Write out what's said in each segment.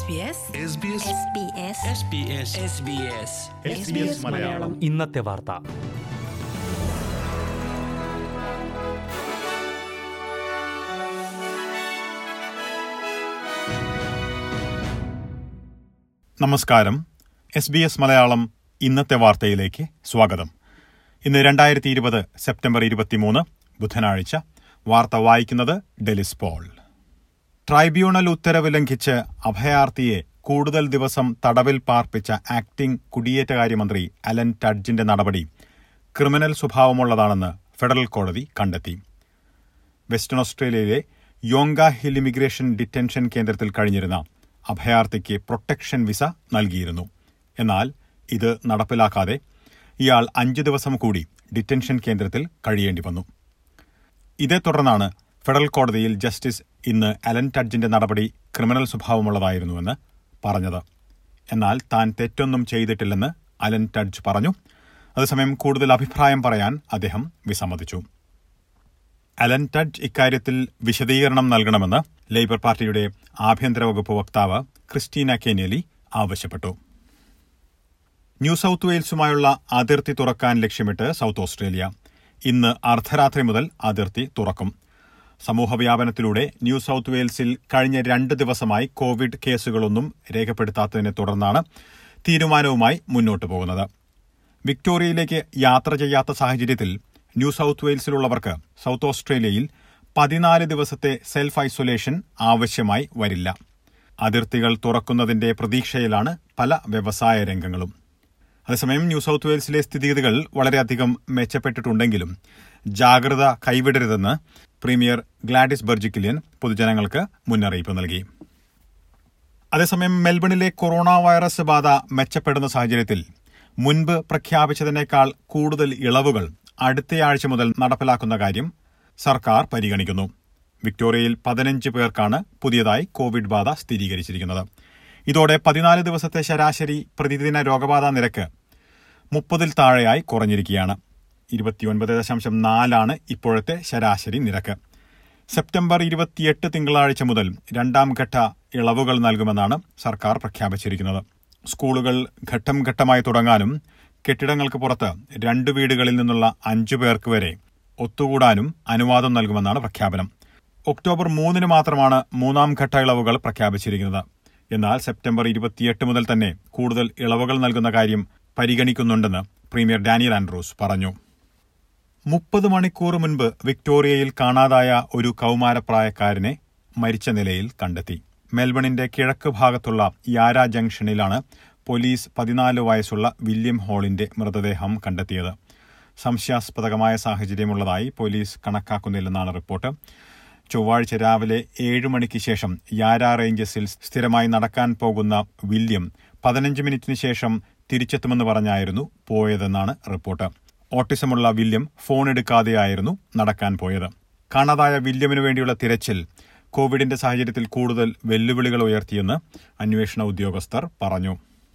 മലയാളം ഇന്നത്തെ വാർത്ത നമസ്കാരം എസ് ബി എസ് മലയാളം ഇന്നത്തെ വാർത്തയിലേക്ക് സ്വാഗതം ഇന്ന് രണ്ടായിരത്തി ഇരുപത് സെപ്റ്റംബർ ഇരുപത്തിമൂന്ന് ബുധനാഴ്ച വാർത്ത വായിക്കുന്നത് ഡെലിസ് പോൾ ട്രൈബ്യൂണൽ ഉത്തരവ് ലംഘിച്ച് അഭയാർത്ഥിയെ കൂടുതൽ ദിവസം തടവിൽ പാർപ്പിച്ച ആക്ടിംഗ് കുടിയേറ്റകാര്യമന്ത്രി അലൻ ടഡ്ജിന്റെ നടപടി ക്രിമിനൽ സ്വഭാവമുള്ളതാണെന്ന് ഫെഡറൽ കോടതി കണ്ടെത്തി വെസ്റ്റേൺ ഓസ്ട്രേലിയയിലെ യോങ്ക ഹിൽ ഇമിഗ്രേഷൻ ഡിറ്റൻഷൻ കേന്ദ്രത്തിൽ കഴിഞ്ഞിരുന്ന അഭയാർത്ഥിക്ക് പ്രൊട്ടക്ഷൻ വിസ നൽകിയിരുന്നു എന്നാൽ ഇത് നടപ്പിലാക്കാതെ ഇയാൾ അഞ്ചു ദിവസം കൂടി ഡിറ്റൻഷൻ കേന്ദ്രത്തിൽ കഴിയേണ്ടി വന്നു ഇതേ തുടർന്നാണ് ഫെഡറൽ കോടതിയിൽ ജസ്റ്റിസ് ഇന്ന് അലൻ ടഡ്ജിന്റെ നടപടി ക്രിമിനൽ സ്വഭാവമുള്ളതായിരുന്നുവെന്ന് പറഞ്ഞത് എന്നാൽ താൻ തെറ്റൊന്നും ചെയ്തിട്ടില്ലെന്ന് അലൻ ടഡ്ജ് പറഞ്ഞു അതേസമയം കൂടുതൽ അഭിപ്രായം പറയാൻ അദ്ദേഹം വിസമ്മതിച്ചു അലൻ ടഡ്ജ് ഇക്കാര്യത്തിൽ വിശദീകരണം നൽകണമെന്ന് ലേബർ പാർട്ടിയുടെ ആഭ്യന്തര വകുപ്പ് വക്താവ് ക്രിസ്റ്റീന കെനേലി ആവശ്യപ്പെട്ടു ന്യൂ സൌത്ത് വെയിൽസുമായുള്ള അതിർത്തി തുറക്കാൻ ലക്ഷ്യമിട്ട് സൌത്ത് ഓസ്ട്രേലിയ ഇന്ന് അർദ്ധരാത്രി മുതൽ അതിർത്തി തുറക്കും സമൂഹവ്യാപനത്തിലൂടെ ന്യൂ സൌത്ത് വെയിൽസിൽ കഴിഞ്ഞ രണ്ട് ദിവസമായി കോവിഡ് കേസുകളൊന്നും രേഖപ്പെടുത്താത്തതിനെ തുടർന്നാണ് തീരുമാനവുമായി മുന്നോട്ടു പോകുന്നത് വിക്ടോറിയയിലേക്ക് യാത്ര ചെയ്യാത്ത സാഹചര്യത്തിൽ ന്യൂ സൌത്ത് വെയിൽസിലുള്ളവർക്ക് സൌത്ത് ഓസ്ട്രേലിയയിൽ പതിനാല് ദിവസത്തെ സെൽഫ് ഐസൊലേഷൻ ആവശ്യമായി വരില്ല അതിർത്തികൾ തുറക്കുന്നതിന്റെ പ്രതീക്ഷയിലാണ് പല വ്യവസായ രംഗങ്ങളും അതേസമയം ന്യൂ സൌത്ത് വെയിൽസിലെ സ്ഥിതിഗതികൾ വളരെയധികം മെച്ചപ്പെട്ടിട്ടുണ്ടെങ്കിലും ജാഗ്രത കൈവിടരുതെന്ന് പ്രീമിയർ ഗ്ലാഡിസ് ബെർജിക്കിലിയൻ പൊതുജനങ്ങൾക്ക് മുന്നറിയിപ്പ് നൽകി അതേസമയം മെൽബണിലെ കൊറോണ വൈറസ് ബാധ മെച്ചപ്പെടുന്ന സാഹചര്യത്തിൽ മുൻപ് പ്രഖ്യാപിച്ചതിനേക്കാൾ കൂടുതൽ ഇളവുകൾ അടുത്തയാഴ്ച മുതൽ നടപ്പിലാക്കുന്ന കാര്യം സർക്കാർ പരിഗണിക്കുന്നു വിക്ടോറിയയിൽ പതിനഞ്ച് പേർക്കാണ് പുതിയതായി കോവിഡ് ബാധ സ്ഥിരീകരിച്ചിരിക്കുന്നത് ഇതോടെ പതിനാല് ദിവസത്തെ ശരാശരി പ്രതിദിന രോഗബാധ നിരക്ക് മുപ്പതിൽ താഴെയായി കുറഞ്ഞിരിക്കുകയാണ് ഇരുപത്തിയൊൻപത് ദശാംശം നാലാണ് ഇപ്പോഴത്തെ ശരാശരി നിരക്ക് സെപ്റ്റംബർ ഇരുപത്തിയെട്ട് തിങ്കളാഴ്ച മുതൽ രണ്ടാം ഘട്ട ഇളവുകൾ നൽകുമെന്നാണ് സർക്കാർ പ്രഖ്യാപിച്ചിരിക്കുന്നത് സ്കൂളുകൾ ഘട്ടം ഘട്ടമായി തുടങ്ങാനും കെട്ടിടങ്ങൾക്ക് പുറത്ത് രണ്ട് വീടുകളിൽ നിന്നുള്ള അഞ്ചു പേർക്ക് വരെ ഒത്തുകൂടാനും അനുവാദം നൽകുമെന്നാണ് പ്രഖ്യാപനം ഒക്ടോബർ മൂന്നിന് മാത്രമാണ് മൂന്നാം ഘട്ട ഇളവുകൾ പ്രഖ്യാപിച്ചിരിക്കുന്നത് എന്നാൽ സെപ്റ്റംബർ ഇരുപത്തിയെട്ട് മുതൽ തന്നെ കൂടുതൽ ഇളവുകൾ നൽകുന്ന കാര്യം പരിഗണിക്കുന്നുണ്ടെന്ന് പ്രീമിയർ ഡാനിയൽ ആൻഡ്രൂസ് പറഞ്ഞു മുപ്പത് മണിക്കൂർ മുൻപ് വിക്ടോറിയയിൽ കാണാതായ ഒരു കൌമാരപ്രായക്കാരനെ മരിച്ച നിലയിൽ കണ്ടെത്തി മെൽബണിന്റെ കിഴക്ക് ഭാഗത്തുള്ള യാര ജംഗ്ഷനിലാണ് പോലീസ് പതിനാല് വയസ്സുള്ള വില്യം ഹോളിന്റെ മൃതദേഹം കണ്ടെത്തിയത് സംശയാസ്പദമായ സാഹചര്യമുള്ളതായി പോലീസ് കണക്കാക്കുന്നില്ലെന്നാണ് റിപ്പോർട്ട് ചൊവ്വാഴ്ച രാവിലെ ഏഴ് മണിക്ക് ശേഷം യാര റേഞ്ചസിൽ സ്ഥിരമായി നടക്കാൻ പോകുന്ന വില്യം പതിനഞ്ച് മിനിറ്റിന് ശേഷം തിരിച്ചെത്തുമെന്ന് പറഞ്ഞായിരുന്നു പോയതെന്നാണ് റിപ്പോർട്ട് ഓട്ടിസമുള്ള വില്യം ഫോൺ എടുക്കാതെയായിരുന്നു നടക്കാൻ പോയത് കാണാതായ വില്യമിനു വേണ്ടിയുള്ള തിരച്ചിൽ കോവിഡിന്റെ സാഹചര്യത്തിൽ കൂടുതൽ വെല്ലുവിളികൾ ഉയർത്തിയെന്ന് അന്വേഷണ ഉദ്യോഗസ്ഥർ പറഞ്ഞു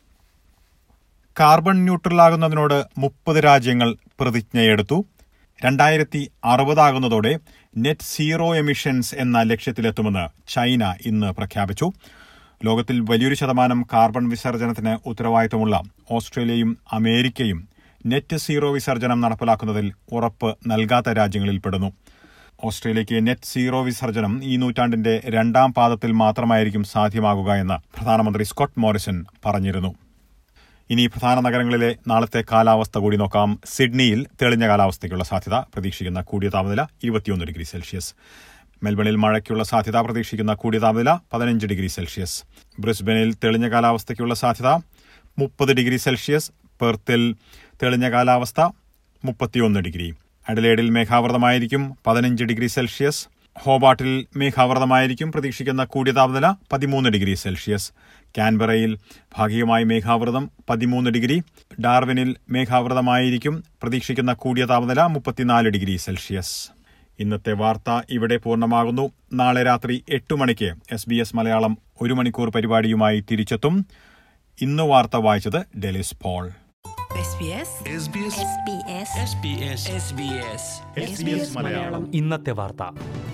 കാർബൺ ന്യൂട്രലാകുന്നതിനോട് മുപ്പത് രാജ്യങ്ങൾ പ്രതിജ്ഞയെടുത്തു രണ്ടായിരത്തി അറുപതാകുന്നതോടെ നെറ്റ് സീറോ എമിഷൻസ് എന്ന ലക്ഷ്യത്തിലെത്തുമെന്ന് ചൈന ഇന്ന് പ്രഖ്യാപിച്ചു ലോകത്തിൽ വലിയൊരു ശതമാനം കാർബൺ വിസർജനത്തിന് ഉത്തരവാദിത്തമുള്ള ഓസ്ട്രേലിയയും അമേരിക്കയും നെറ്റ് സീറോ വിസർജനം നടപ്പിലാക്കുന്നതിൽ ഉറപ്പ് നൽകാത്ത രാജ്യങ്ങളിൽ പെടുന്നു ഓസ്ട്രേലിയയ്ക്ക് നെറ്റ് സീറോ വിസർജനം ഈ നൂറ്റാണ്ടിന്റെ രണ്ടാം പാദത്തിൽ മാത്രമായിരിക്കും സാധ്യമാകുക എന്ന് പ്രധാനമന്ത്രി സ്കോട്ട് മോറിസൺ പറഞ്ഞിരുന്നു ഇനി പ്രധാന നഗരങ്ങളിലെ നാളത്തെ കാലാവസ്ഥ കൂടി നോക്കാം സിഡ്നിയിൽ തെളിഞ്ഞ കാലാവസ്ഥയ്ക്കുള്ള സാധ്യത പ്രതീക്ഷിക്കുന്ന കൂടിയ താപനില ഇരുപത്തിയൊന്ന് ഡിഗ്രി സെൽഷ്യസ് മെൽബണിൽ മഴയ്ക്കുള്ള സാധ്യത പ്രതീക്ഷിക്കുന്ന കൂടിയ താപനില പതിനഞ്ച് ഡിഗ്രി സെൽഷ്യസ് ബ്രിസ്ബനിൽ തെളിഞ്ഞ കാലാവസ്ഥയ്ക്കുള്ള സാധ്യത മുപ്പത് ഡിഗ്രി സെൽഷ്യസ് പെർത്തിൽ തെളിഞ്ഞ കാലാവസ്ഥ മുപ്പത്തിയൊന്ന് ഡിഗ്രി അഡലേഡിൽ മേഘാവൃതമായിരിക്കും പതിനഞ്ച് ഡിഗ്രി സെൽഷ്യസ് ഹോബാട്ടിൽ മേഘാവൃതമായിരിക്കും പ്രതീക്ഷിക്കുന്ന കൂടിയ താപനില പതിമൂന്ന് ഡിഗ്രി സെൽഷ്യസ് കാൻബറയിൽ ഭാഗികമായി മേഘാവൃതം പതിമൂന്ന് ഡിഗ്രി ഡാർവിനിൽ മേഘാവൃതമായിരിക്കും പ്രതീക്ഷിക്കുന്ന കൂടിയ താപനില മുപ്പത്തിനാല് ഡിഗ്രി സെൽഷ്യസ് ഇന്നത്തെ വാർത്ത ഇവിടെ പൂർണ്ണമാകുന്നു നാളെ രാത്രി എട്ട് മണിക്ക് എസ് ബി എസ് മലയാളം ഒരു മണിക്കൂർ പരിപാടിയുമായി തിരിച്ചെത്തും ഇന്ന് വാർത്ത വായിച്ചത് ഡെലിസ് പോൾ ഇന്നത്തെ വാർത്ത